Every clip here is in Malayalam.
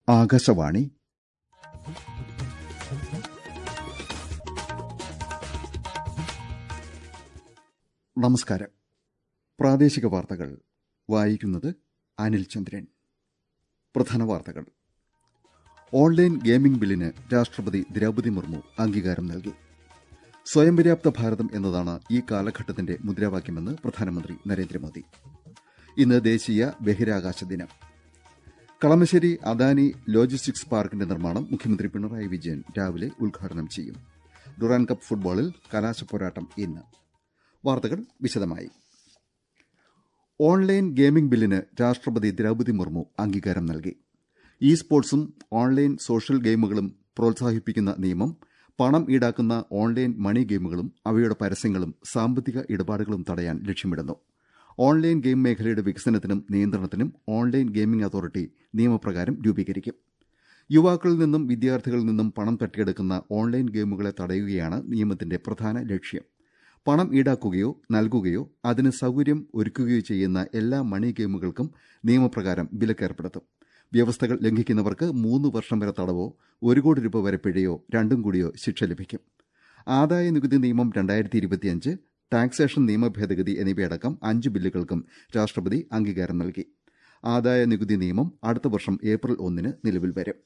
ആകാശവാണി നമസ്കാരം പ്രാദേശിക വാർത്തകൾ വായിക്കുന്നത് അനിൽ ചന്ദ്രൻ പ്രധാന വാർത്തകൾ ഓൺലൈൻ ഗെയിമിംഗ് ബില്ലിന് രാഷ്ട്രപതി ദ്രൌപതി മുർമു അംഗീകാരം നൽകി സ്വയം പര്യാപ്ത ഭാരതം എന്നതാണ് ഈ കാലഘട്ടത്തിന്റെ മുദ്രാവാക്യമെന്ന് പ്രധാനമന്ത്രി നരേന്ദ്രമോദി ഇന്ന് ദേശീയ ബഹിരാകാശ ദിനം കളമശ്ശേരി അദാനി ലോജിസ്റ്റിക്സ് പാർക്കിന്റെ നിർമ്മാണം മുഖ്യമന്ത്രി പിണറായി വിജയൻ രാവിലെ ഉദ്ഘാടനം ചെയ്യും ഡുറാൻ കപ്പ് ഫുട്ബോളിൽ കലാശപ്പോരാട്ടം ഇന്ന് വാർത്തകൾ വിശദമായി ഓൺലൈൻ ഗെയിമിംഗ് ബില്ലിന് രാഷ്ട്രപതി ദ്രൌപതി മുർമു അംഗീകാരം നൽകി ഇ സ്പോർട്സും ഓൺലൈൻ സോഷ്യൽ ഗെയിമുകളും പ്രോത്സാഹിപ്പിക്കുന്ന നിയമം പണം ഈടാക്കുന്ന ഓൺലൈൻ മണി ഗെയിമുകളും അവയുടെ പരസ്യങ്ങളും സാമ്പത്തിക ഇടപാടുകളും തടയാൻ ലക്ഷ്യമിടുന്നു ഓൺലൈൻ ഗെയിം മേഖലയുടെ വികസനത്തിനും നിയന്ത്രണത്തിനും ഓൺലൈൻ ഗെയിമിംഗ് അതോറിറ്റി നിയമപ്രകാരം രൂപീകരിക്കും യുവാക്കളിൽ നിന്നും വിദ്യാർത്ഥികളിൽ നിന്നും പണം തട്ടിയെടുക്കുന്ന ഓൺലൈൻ ഗെയിമുകളെ തടയുകയാണ് നിയമത്തിന്റെ പ്രധാന ലക്ഷ്യം പണം ഈടാക്കുകയോ നൽകുകയോ അതിന് സൌകര്യം ഒരുക്കുകയോ ചെയ്യുന്ന എല്ലാ മണി ഗെയിമുകൾക്കും നിയമപ്രകാരം വിലക്കേർപ്പെടുത്തും വ്യവസ്ഥകൾ ലംഘിക്കുന്നവർക്ക് മൂന്ന് വർഷം വരെ തടവോ ഒരു കോടി രൂപ വരെ പിഴയോ രണ്ടും കൂടിയോ ശിക്ഷ ലഭിക്കും ആദായ നികുതി നിയമം രണ്ടായിരത്തി ഇരുപത്തിയഞ്ച് ടാക്സേഷൻ നിയമ ഭേദഗതി എന്നിവയടക്കം അഞ്ച് ബില്ലുകൾക്കും രാഷ്ട്രപതി അംഗീകാരം നൽകി ആദായ നികുതി നിയമം അടുത്ത വർഷം ഏപ്രിൽ ഒന്നിന് നിലവിൽ വരും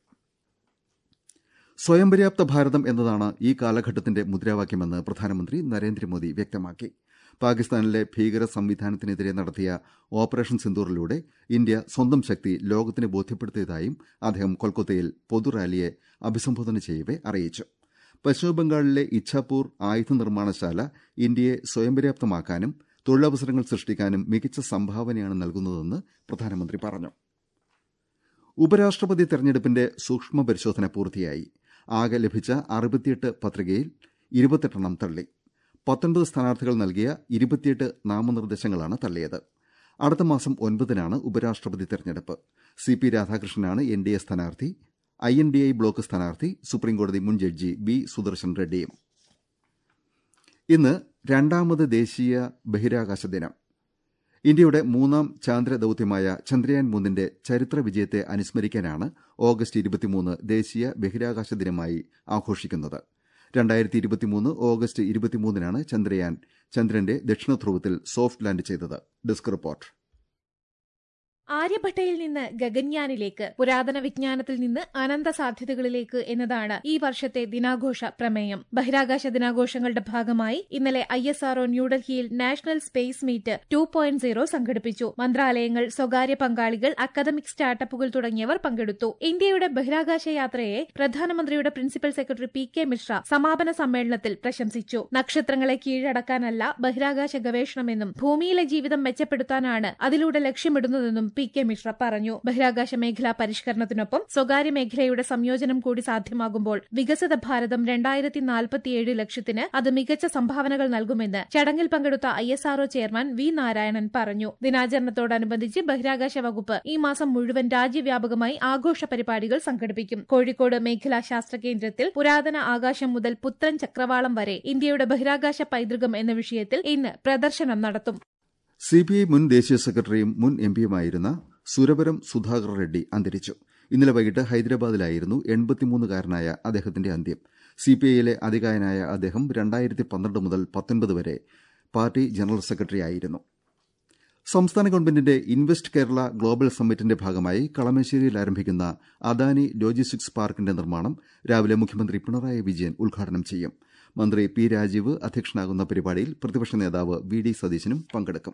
സ്വയം പര്യാപ്ത ഭാരതം എന്നതാണ് ഈ കാലഘട്ടത്തിന്റെ മുദ്രാവാക്യമെന്ന് പ്രധാനമന്ത്രി നരേന്ദ്രമോദി വ്യക്തമാക്കി പാകിസ്ഥാനിലെ ഭീകര സംവിധാനത്തിനെതിരെ നടത്തിയ ഓപ്പറേഷൻ സിന്ദൂറിലൂടെ ഇന്ത്യ സ്വന്തം ശക്തി ലോകത്തിന് ബോധ്യപ്പെടുത്തിയതായും അദ്ദേഹം കൊൽക്കത്തയിൽ പൊതുറാലിയെ അഭിസംബോധന ചെയ്യവെ അറിയിച്ചു പശ്ചിമബംഗാളിലെ ഇച്ഛാപൂർ ആയുധ നിർമ്മാണശാല ഇന്ത്യയെ സ്വയം പര്യാപ്തമാക്കാനും തൊഴിലവസരങ്ങൾ സൃഷ്ടിക്കാനും മികച്ച സംഭാവനയാണ് നൽകുന്നതെന്ന് പ്രധാനമന്ത്രി പറഞ്ഞു ഉപരാഷ്ട്രപതി തെരഞ്ഞെടുപ്പിന്റെ സൂക്ഷ്മ പരിശോധന പൂർത്തിയായി ആകെ ലഭിച്ച അറുപത്തിയെട്ട് പത്രികയിൽ ഇരുപത്തെട്ടെണ്ണം തള്ളി പത്തൊൻപത് സ്ഥാനാർത്ഥികൾ നൽകിയ ഇരുപത്തിയെട്ട് നാമനിർദ്ദേശങ്ങളാണ് തള്ളിയത് അടുത്ത മാസം ഒൻപതിനാണ് ഉപരാഷ്ട്രപതി തെരഞ്ഞെടുപ്പ് സി പി രാധാകൃഷ്ണനാണ് എൻ ഡി എ സ്ഥാനാർത്ഥി I N D I block സ്ഥാനാർത്ഥി സുപ്രീംകോടതി മുൻ ജഡ്ജി ബി സുദർശൻ റെഡ്ഡിയും ഇന്ന് രണ്ടാമത് ദേശീയ ബഹിരാകാശ ദിനം ഇന്ത്യയുടെ മൂന്നാം ചാന്ദ്ര ദൌത്യമായ ചന്ദ്രയാൻ മൂന്നിന്റെ ചരിത്ര വിജയത്തെ അനുസ്മരിക്കാനാണ് ഓഗസ്റ്റ് ഇരുപത്തിമൂന്ന് ദേശീയ ബഹിരാകാശ ദിനമായി ആഘോഷിക്കുന്നത് രണ്ടായിരത്തി ഇരുപത്തിമൂന്ന് ഓഗസ്റ്റ് ഇരുപത്തിമൂന്നിനാണ് ചന്ദ്രയാൻ ചന്ദ്രന്റെ ദക്ഷിണ ധ്രുവത്തിൽ സോഫ്റ്റ് ലാൻഡ് ചെയ്തത് ഡെസ്ക് റിപ്പോർട്ട് ആര്യഭട്ടയിൽ നിന്ന് ഗഗൻയാനിലേക്ക് പുരാതന വിജ്ഞാനത്തിൽ നിന്ന് അനന്ത സാധ്യതകളിലേക്ക് എന്നതാണ് ഈ വർഷത്തെ ദിനാഘോഷ പ്രമേയം ബഹിരാകാശ ദിനാഘോഷങ്ങളുടെ ഭാഗമായി ഇന്നലെ ഐ എസ് ആർഒ ന്യൂഡൽഹിയിൽ national space meet two point zero സംഘടിപ്പിച്ചു മന്ത്രാലയങ്ങൾ സ്വകാര്യ പങ്കാളികൾ അക്കാദമിക് സ്റ്റാർട്ടപ്പുകൾ തുടങ്ങിയവർ പങ്കെടുത്തു ഇന്ത്യയുടെ ബഹിരാകാശ യാത്രയെ പ്രധാനമന്ത്രിയുടെ principal secretary P K Mishra സമാപന സമ്മേളനത്തിൽ പ്രശംസിച്ചു നക്ഷത്രങ്ങളെ കീഴടക്കാനല്ല ബഹിരാകാശ ഗവേഷണമെന്നും ഭൂമിയിലെ ജീവിതം മെച്ചപ്പെടുത്താനാണ് അതിലൂടെ ലക്ഷ്യമിടുന്നതെന്നും പി കെ മിശ്ര പറഞ്ഞു ബഹിരാകാശ മേഖലാ പരിഷ്കരണത്തിനൊപ്പം സ്വകാര്യ മേഖലയുടെ സംയോജനം കൂടി സാധ്യമാകുമ്പോൾ വികസിത ഭാരതം രണ്ടായിരത്തി നാൽപ്പത്തിയേഴ് ലക്ഷ്യത്തിന് അത് മികച്ച സംഭാവനകൾ നൽകുമെന്ന് ചടങ്ങിൽ പങ്കെടുത്ത I S RO chairman V Narayanan പറഞ്ഞു ദിനാചരണത്തോടനുബന്ധിച്ച് ബഹിരാകാശ വകുപ്പ് ഈ മാസം മുഴുവൻ രാജ്യവ്യാപകമായി ആഘോഷ പരിപാടികൾ സംഘടിപ്പിക്കും കോഴിക്കോട് മേഖലാ ശാസ്ത്ര കേന്ദ്രത്തിൽ പുരാതന ആകാശം മുതൽ പുത്രൻ ചക്രവാളം വരെ ഇന്ത്യയുടെ ബഹിരാകാശ പൈതൃകം എന്ന വിഷയത്തിൽ ഇന്ന് പ്രദർശനം നടത്തും സിപിഐ മുൻ ദേശീയ സെക്രട്ടറിയും മുൻ എംപിയുമായിരുന്ന സുരവരം സുധാകർ റെഡ്ഡി അന്തരിച്ചു ഇന്നലെ വൈകിട്ട് ഹൈദരാബാദിലായിരുന്നു എൺപത്തിമൂന്നുകാരനായ അദ്ദേഹത്തിന്റെ അന്ത്യം സിപിഐയിലെ അതികായനായ അദ്ദേഹം രണ്ടായിരത്തി പന്ത്രണ്ട് മുതൽ പത്തൊൻപത് വരെ പാർട്ടി ജനറൽ സെക്രട്ടറി ആയിരുന്നു സംസ്ഥാന ഗവൺമെന്റിന്റെ ഇൻവെസ്റ്റ് കേരള ഗ്ലോബൽ സമ്മിറ്റിന്റെ ഭാഗമായി കളമശ്ശേരിയിൽ ആരംഭിക്കുന്ന അദാനി ലോജിസ്റ്റിക്സ് പാർക്കിന്റെ നിർമ്മാണം രാവിലെ മുഖ്യമന്ത്രി പിണറായി വിജയൻ ഉദ്ഘാടനം ചെയ്യും മന്ത്രി പി രാജീവ് അധ്യക്ഷനാകുന്ന പരിപാടിയിൽ പ്രതിപക്ഷ നേതാവ് വി ഡി സതീശനും പങ്കെടുക്കും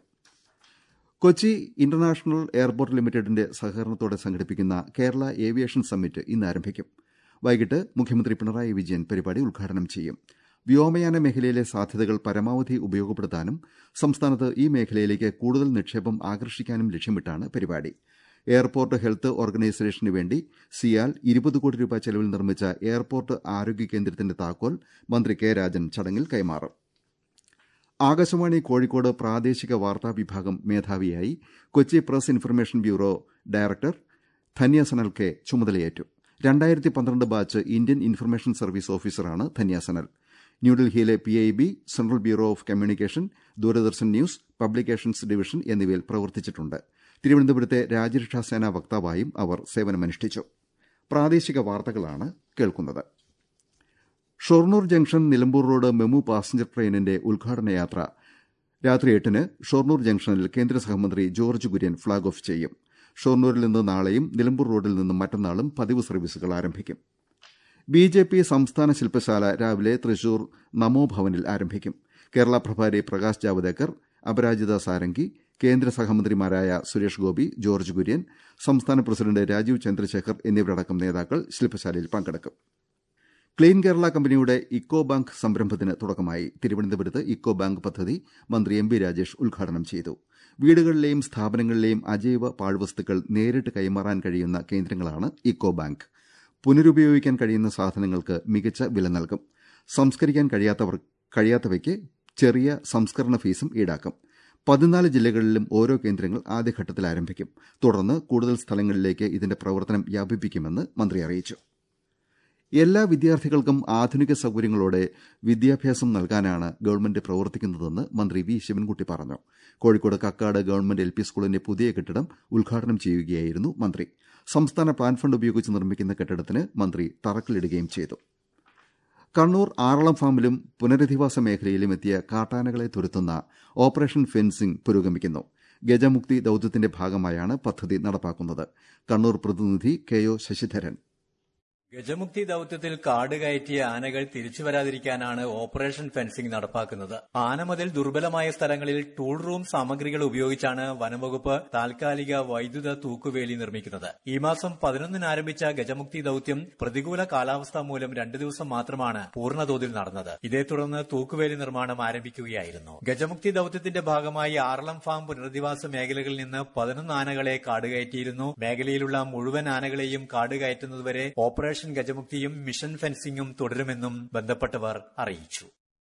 കൊച്ചി ഇന്റർനാഷണൽ എയർപോർട്ട് ലിമിറ്റഡിന്റെ സഹകരണത്തോടെ സംഘടിപ്പിക്കുന്ന കേരള ഏവിയേഷൻ സമ്മിറ്റ് ഇന്ന് ആരംഭിക്കും വൈകിട്ട് മുഖ്യമന്ത്രി പിണറായി വിജയൻ പരിപാടി ഉദ്ഘാടനം ചെയ്യും വ്യോമയാന മേഖലയിലെ സാധ്യതകൾ പരമാവധി ഉപയോഗപ്പെടുത്താനും സംസ്ഥാനത്ത് ഈ മേഖലയിലേക്ക് കൂടുതൽ നിക്ഷേപം ആകർഷിക്കാനും ലക്ഷ്യമിട്ടാണ് പരിപാടി എയർപോർട്ട് ഹെൽത്ത് ഓർഗനൈസേഷന് വേണ്ടി സിയാൽ ഇരുപത് കോടി രൂപ ചെലവിൽ നിർമ്മിച്ച എയർപോർട്ട് ആരോഗ്യ കേന്ദ്രത്തിന്റെ താക്കോൽ മന്ത്രി കെ രാജൻ ചടങ്ങിൽ കൈമാറും ആകാശവാണി കോഴിക്കോട് പ്രാദേശിക വാർത്താ വിഭാഗം മേധാവിയായി Kochi press information bureau director Dhanya Sanal K ചുമതലയേറ്റു രണ്ടായിരത്തി പന്ത്രണ്ട് ബാച്ച് ഇന്ത്യൻ ഇൻഫർമേഷൻ സർവീസ് ഓഫീസറാണ് ധന്യ സനൽ ന്യൂഡൽഹിയിലെ P I B central bureau of communication Doordarshan news publications division എന്നിവയിൽ പ്രവർത്തിച്ചിട്ടുണ്ട് തിരുവനന്തപുരത്തെ രാജ്യരക്ഷാ സേനാ വക്താവായും അവർ സേവനമനുഷ്ഠിച്ചു പ്രാദേശിക വാർത്തകളാണ് കേൾക്കുന്നത് Shoranur junction Nilambur road MEMU passenger ട്രെയിനിന്റെ ഉദ്ഘാടന യാത്ര രാത്രി എട്ടിന് ഷൊർണൂർ ജംഗ്ഷനിൽ കേന്ദ്ര സഹമന്ത്രി ജോർജ് കുര്യൻ ഫ്ളാഗ് ഓഫ് ചെയ്യും ഷൊർണൂരിൽ നിന്ന് നാളെയും നിലമ്പൂർ റോഡിൽ നിന്ന് മറ്റന്നാളും പതിവ് സർവീസുകൾ ആരംഭിക്കും ബി ജെ പി സംസ്ഥാന ശില്പശാല രാവിലെ തൃശൂർ നമോ ഭവനിൽ ആരംഭിക്കും കേരള പ്രഭാരി പ്രകാശ് ജാവദേക്കർ അപരാജിത സാരംഗി കേന്ദ്ര സഹമന്ത്രിമാരായ സുരേഷ് ഗോപി ജോർജ് കുര്യൻ സംസ്ഥാന പ്രസിഡന്റ് രാജീവ് ചന്ദ്രശേഖർ എന്നിവരടക്കം നേതാക്കൾ ശില്പശാലയിൽ പങ്കെടുക്കും ക്ലീൻ കേരള കമ്പനിയുടെ ഇക്കോ ബാങ്ക് സംരംഭത്തിന് തുടക്കമായി തിരുവനന്തപുരത്ത് ഇക്കോ ബാങ്ക് പദ്ധതി മന്ത്രി എം ബി രാജേഷ് ഉദ്ഘാടനം ചെയ്തു വീടുകളിലെയും സ്ഥാപനങ്ങളിലെയും അജൈവ പാഴ്വസ്തുക്കൾ നേരിട്ട് കൈമാറാൻ കഴിയുന്ന കേന്ദ്രങ്ങളാണ് ഇക്കോ ബാങ്ക് പുനരുപയോഗിക്കാൻ കഴിയുന്ന സാധനങ്ങൾക്ക് മികച്ച വില നൽകും സംസ്കരിക്കാൻ കഴിയാത്തവർ കഴിയാത്തവയ്ക്ക് ചെറിയ സംസ്കരണ ഫീസും ഈടാക്കും പതിനാല് ജില്ലകളിലും ഓരോ കേന്ദ്രങ്ങൾ ആദ്യഘട്ടത്തിൽ ആരംഭിക്കും തുടർന്ന് കൂടുതൽ സ്ഥലങ്ങളിലേക്ക് ഇതിന്റെ പ്രവർത്തനം വ്യാപിപ്പിക്കുമെന്ന് മന്ത്രി അറിയിച്ചു എല്ലാ വിദ്യാർത്ഥികൾക്കും ആധുനിക സൌകര്യങ്ങളോടെ വിദ്യാഭ്യാസം നൽകാനാണ് ഗവൺമെന്റ് പ്രവർത്തിക്കുന്നതെന്ന് മന്ത്രി വി ശിവൻകുട്ടി പറഞ്ഞു Kozhikode Kakkad government L P സ്കൂളിന്റെ പുതിയ കെട്ടിടം ഉദ്ഘാടനം ചെയ്യുകയായിരുന്നു മന്ത്രി സംസ്ഥാന പ്ലാൻ ഫണ്ട് ഉപയോഗിച്ച് നിർമ്മിക്കുന്ന കെട്ടിടത്തിന് മന്ത്രി തറക്കല്ലിടുകയും ചെയ്തു കണ്ണൂർ ആറളം ഫാമിലും പുനരധിവാസ മേഖലയിലും എത്തിയ കാട്ടാനകളെ തുരത്തുന്ന ഓപ്പറേഷൻ ഫെൻസിംഗ് പുരോഗമിക്കുന്നു ഗജമുക്തി ദൌത്യത്തിന്റെ ഭാഗമായാണ് പദ്ധതി നടപ്പാക്കുന്നത് കണ്ണൂർ പ്രതിനിധി കെ ഒ ശശിധരൻ ഗജമുക്തി ദൌത്യത്തിൽ കാട് കയറ്റിയ ആനകൾ തിരിച്ചു വരാതിരിക്കാനാണ് ഓപ്പറേഷൻ ഫെൻസിംഗ് നടപ്പാക്കുന്നത് ആനമതിൽ ദുർബലമായ സ്ഥലങ്ങളിൽ ടൂൾ റൂം സാമഗ്രികൾ ഉപയോഗിച്ചാണ് വനംവകുപ്പ് താൽക്കാലിക വൈദ്യുത തൂക്കുവേലി നിർമ്മിക്കുന്നത് ഈ മാസം പതിനൊന്നിന് ആരംഭിച്ച ഗജമുക്തി ദൌത്യം പ്രതികൂല കാലാവസ്ഥ മൂലം രണ്ടു ദിവസം മാത്രമാണ് പൂർണ്ണതോതിൽ നടന്നത് ഇതേ തുടർന്ന് തൂക്കുവേലി നിർമ്മാണം ആരംഭിക്കുകയായിരുന്നു ഗജമുക്തി ദൌത്യത്തിന്റെ ഭാഗമായി ആറളം ഫാം പുനരധിവാസ മേഖലകളിൽ നിന്ന് പതിനൊന്ന് ആനകളെ കാടുകയറ്റിയിരുന്നു മേഖലയിലുള്ള മുഴുവൻ ആനകളെയും കാടുകയറ്റുന്നതുവരെ ഓപ്പറേഷൻ ഓപ്പറേഷൻ ഗജമുക്തിയും മിഷൻ ഫെൻസിംഗും തുടരുമെന്നും ബന്ധപ്പെട്ടവർ അറിയിച്ചു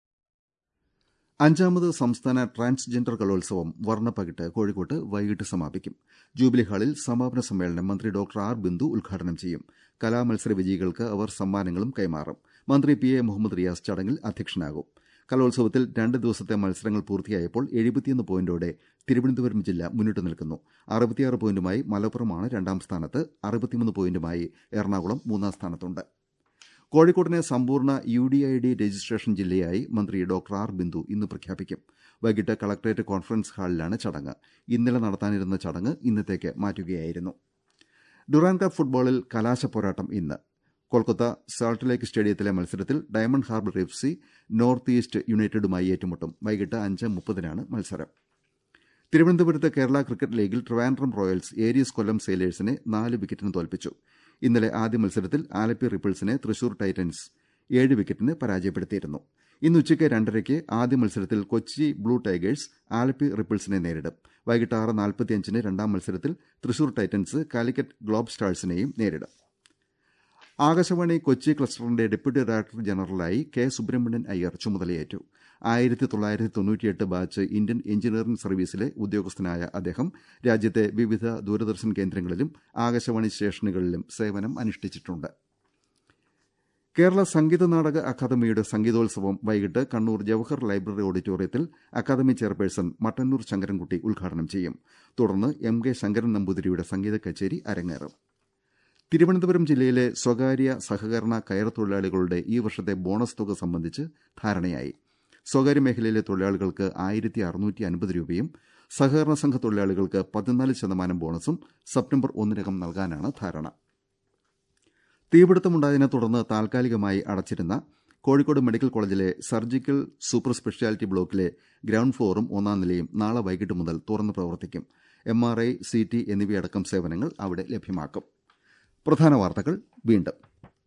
അഞ്ചാമത് സംസ്ഥാന ട്രാൻസ്ജെൻഡർ കലോത്സവം വർണ്ണപ്പകിട്ട് കോഴിക്കോട്ട് വൈകിട്ട് സമാപിക്കും ജൂബിലി ഹാളിൽ സമാപന സമ്മേളനം മന്ത്രി ഡോക്ടർ ആർ ബിന്ദു ഉദ്ഘാടനം ചെയ്യും കലാമത്സര വിജയികൾക്ക് അവർ സമ്മാനങ്ങളും കൈമാറും മന്ത്രി പി എ മുഹമ്മദ് റിയാസ് ചടങ്ങിൽ അധ്യക്ഷനാകും കലോത്സവത്തിൽ രണ്ട് ദിവസത്തെ മത്സരങ്ങൾ പൂർത്തിയായപ്പോൾ എഴുപത്തിയൊന്ന് പോയിന്റോടെ തിരുവനന്തപുരം ജില്ല മുന്നിട്ട് നിൽക്കുന്നു അറുപത്തിയാറ് പോയിന്റുമായി മലപ്പുറമാണ് രണ്ടാം സ്ഥാനത്ത് അറുപത്തിമൂന്ന് പോയിന്റുമായി എറണാകുളം മൂന്നാം സ്ഥാനത്തുണ്ട് കോഴിക്കോടിനെ സമ്പൂർണ്ണ U D I D registration ജില്ലയായി മന്ത്രി ഡോക്ടർ ആർ ബിന്ദു ഇന്ന് പ്രഖ്യാപിക്കും വൈകിട്ട് കളക്ടറേറ്റ് കോൺഫറൻസ് ഹാളിലാണ് ചടങ്ങ് ഇന്നലെ നടത്താനിരുന്ന ചടങ്ങ് ഇന്നത്തേക്ക് മാറ്റുകയായിരുന്നു ഡുറാൻ കപ്പ് ഫുട്ബോളിൽ കലാശ പോരാട്ടം ഇന്ന് കൊൽക്കത്ത സാൾട്ട് ലേക്ക് സ്റ്റേഡിയത്തിലെ മത്സരത്തിൽ diamond harbour F C north east യുണൈറ്റഡുമായി ഏറ്റുമുട്ടും വൈകിട്ട് അഞ്ച് മുപ്പതിനാണ് മത്സരം തിരുവനന്തപുരത്ത് കേരള ക്രിക്കറ്റ് ലീഗിൽ ട്രിവാൻഡ്രം റോയൽസ് ഏരീസ് കൊല്ലം സെയിലേഴ്സിനെ നാല് വിക്കറ്റിന് തോൽപ്പിച്ചു ഇന്നലെ ആദ്യ മത്സരത്തിൽ ആലപ്പി റിപ്പിൾസിനെ തൃശൂർ ടൈറ്റൻസ് ഏഴ് വിക്കറ്റിന് പരാജയപ്പെടുത്തിയിരുന്നു ഇന്ന് ഉച്ചയ്ക്ക് രണ്ടരയ്ക്ക് ആദ്യ മത്സരത്തിൽ കൊച്ചി ബ്ലൂ ടൈഗേഴ്സ് ആലപ്പി റിപ്പിൾസിനെ നേരിടും വൈകിട്ട് ആറ് നാൽപ്പത്തിയഞ്ചിന് രണ്ടാം മത്സരത്തിൽ തൃശൂർ ടൈറ്റൻസ് കാലിക്കറ്റ് ഗ്ലോബ് സ്റ്റാഴ്സിനെയും നേരിടും ആകാശവാണി കൊച്ചി ക്ലസ്റ്ററിന്റെ ഡെപ്യൂട്ടി ഡയറക്ടർ ജനറലായി കെ സുബ്രഹ്മണ്യൻ അയ്യർ ചുമതലയേറ്റു ആയിരത്തി തൊള്ളായിരത്തി തൊണ്ണൂറ്റിയെട്ട് ബാച്ച് ഇന്ത്യൻ എഞ്ചിനീയറിംഗ് സർവീസിലെ ഉദ്യോഗസ്ഥനായ അദ്ദേഹം രാജ്യത്തെ വിവിധ ദൂരദർശൻ കേന്ദ്രങ്ങളിലും ആകാശവാണി സ്റ്റേഷനുകളിലും സേവനം അനുഷ്ഠിച്ചിട്ടുണ്ട് കേരള സംഗീത നാടക അക്കാദമിയുടെ സംഗീതോത്സവം വൈകിട്ട് കണ്ണൂർ ജവഹർ ലൈബ്രറി ഓഡിറ്റോറിയത്തിൽ അക്കാദമി ചെയർപേഴ്സൺ മട്ടന്നൂർ ശങ്കരൻകുട്ടി ഉദ്ഘാടനം ചെയ്യും തുടർന്ന് എം കെ ശങ്കരൻ നമ്പൂതിരിയുടെ സംഗീത കച്ചേരി അരങ്ങേറും തിരുവനന്തപുരം ജില്ലയിലെ സ്വകാര്യ സഹകരണ കയർ തൊഴിലാളികളുടെ ഈ വർഷത്തെ ബോണസ് തുക സംബന്ധിച്ച് ധാരണയായി സ്വകാര്യ മേഖലയിലെ തൊഴിലാളികൾക്ക് ആയിരത്തി അറുന്നൂറ്റി അൻപത് രൂപയും സഹകരണ സംഘ തൊഴിലാളികൾക്ക് പതിനാല് ശതമാനം ബോണസും സെപ്റ്റംബർ ഒന്നിനകം നൽകാനാണ് ധാരണ തീപിടുത്തമുണ്ടായതിനെ തുടർന്ന് താൽക്കാലികമായി അടച്ചിരുന്ന കോഴിക്കോട് മെഡിക്കൽ കോളേജിലെ സർജിക്കൽ സൂപ്പർ സ്പെഷ്യാലിറ്റി ബ്ലോക്കിലെ ഗ്രൌണ്ട് ഫ്ലോറും ഒന്നാം നിലയും നാളെ വൈകിട്ട് മുതൽ തുറന്ന് പ്രവർത്തിക്കും M R I C T എന്നിവയടക്കം സേവനങ്ങൾ അവിടെ ലഭ്യമാക്കും പ്രധാന വാർത്തകൾ വീണ്ടും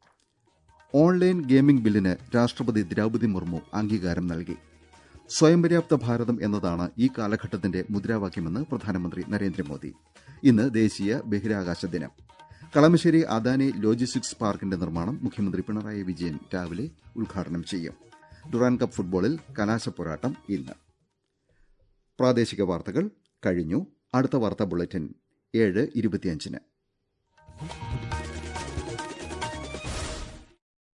ഓൺലൈൻ ഗെയിമിംഗ് ബില്ലിന് രാഷ്ട്രപതി ദ്രൌപതി മുർമു അംഗീകാരം നൽകി സ്വയം പര്യാപ്ത ഭാരതം എന്നതാണ് ഈ കാലഘട്ടത്തിന്റെ മുദ്രാവാക്യമെന്ന് പ്രധാനമന്ത്രി നരേന്ദ്രമോദി ഇന്ന് ദേശീയ ബഹിരാകാശ ദിനം കളമശ്ശേരി അദാനി ലോജിസ്റ്റിക്സ് പാർക്കിന്റെ നിർമ്മാണം മുഖ്യമന്ത്രി പിണറായി വിജയൻ രാവിലെ ഉദ്ഘാടനം ചെയ്യും ഡുറാൻ കപ്പ് ഫുട്ബോളിൽ കലാശ പോരാട്ടം ഇന്ന് പ്രാദേശിക വാർത്തകൾ കഴിഞ്ഞു അടുത്ത വാർത്താ ബുള്ളറ്റിൻ ഏഴ് ഇരുപത്തിയഞ്ചിന്